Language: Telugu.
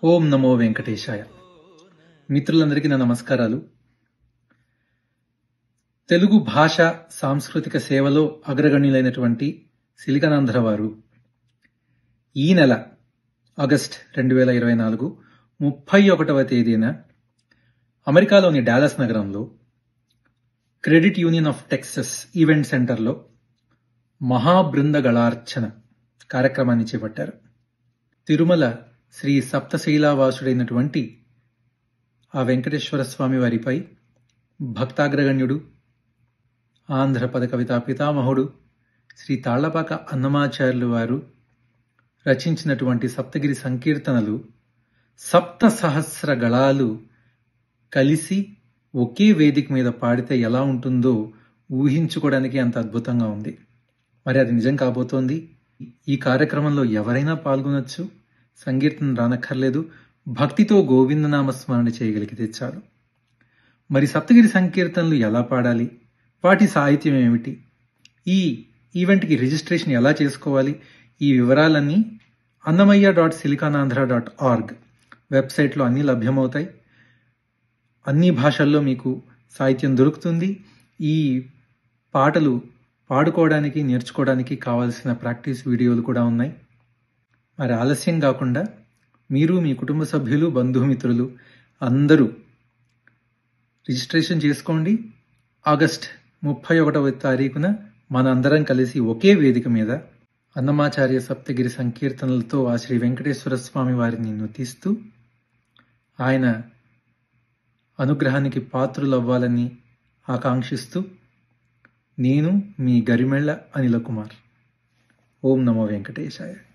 ఓం నమో వెంకటేశాయ మిత్రులందరికీ నా నమస్కారాలు తెలుగు భాష సాంస్కృతిక సేవలో అగ్రగణ్యులైనటువంటి సిలికనాంధ్ర వారు ఈ నెల ఆగస్ట్ రెండు వేల ఇరవై నాలుగు ముప్పై ఒకటవ తేదీన అమెరికాలోని డాలస్ నగరంలో Credit Union of Texas event సెంటర్లో మహాబృంద గళార్చన కార్యక్రమాన్ని చేపట్టారు తిరుమల శ్రీ సప్తశైలావాసుడైనటువంటి ఆ వెంకటేశ్వర స్వామి వారిపై భక్తాగ్రగణ్యుడు ఆంధ్ర పద కవితా పితామహుడు శ్రీ తాళ్లపాక అన్నమాచార్యులు వారు రచించినటువంటి సప్తగిరి సంకీర్తనలు సప్త సహస్ర గళాలు కలిసి ఒకే వేదిక మీద పాడితే ఎలా ఉంటుందో ఊహించుకోవడానికి అంత అద్భుతంగా ఉంది మరి అది నిజం కాబోతోంది ఈ కార్యక్రమంలో ఎవరైనా పాల్గొనొచ్చు సంకీర్తన రానక్కర్లేదు భక్తితో గోవిందనామ స్మరణ చేయగలిగితే చాలు మరి సప్తగిరి సంకీర్తనలు ఎలా పాడాలి వాటి సాహిత్యం ఏమిటి ఈ ఈవెంట్కి రిజిస్ట్రేషన్ ఎలా చేసుకోవాలి ఈ వివరాలన్నీ Annamayya dot SiliconAndhra dot org వెబ్సైట్లో అన్నీ లభ్యమవుతాయి అన్ని భాషల్లో మీకు సాహిత్యం దొరుకుతుంది ఈ పాటలు పాడుకోవడానికి నేర్చుకోవడానికి కావాల్సిన ప్రాక్టీస్ వీడియోలు కూడా ఉన్నాయి మరి ఆలస్యం కాకుండా మీరు మీ కుటుంబ సభ్యులు బంధుమిత్రులు అందరూ రిజిస్ట్రేషన్ చేసుకోండి ఆగస్ట్ ముప్పై ఒకటవ తారీఖున మనందరం కలిసి ఒకే వేదిక మీద అన్నమాచార్య సప్తగిరి సంకీర్తనలతో ఆ శ్రీ వెంకటేశ్వర స్వామి వారిని నుతిస్తూ ఆయన అనుగ్రహానికి పాత్రులవ్వాలని ఆకాంక్షిస్తూ నేను మీ గరిమెళ్ళ అనిల కుమార్ ఓం నమో వెంకటేశాయ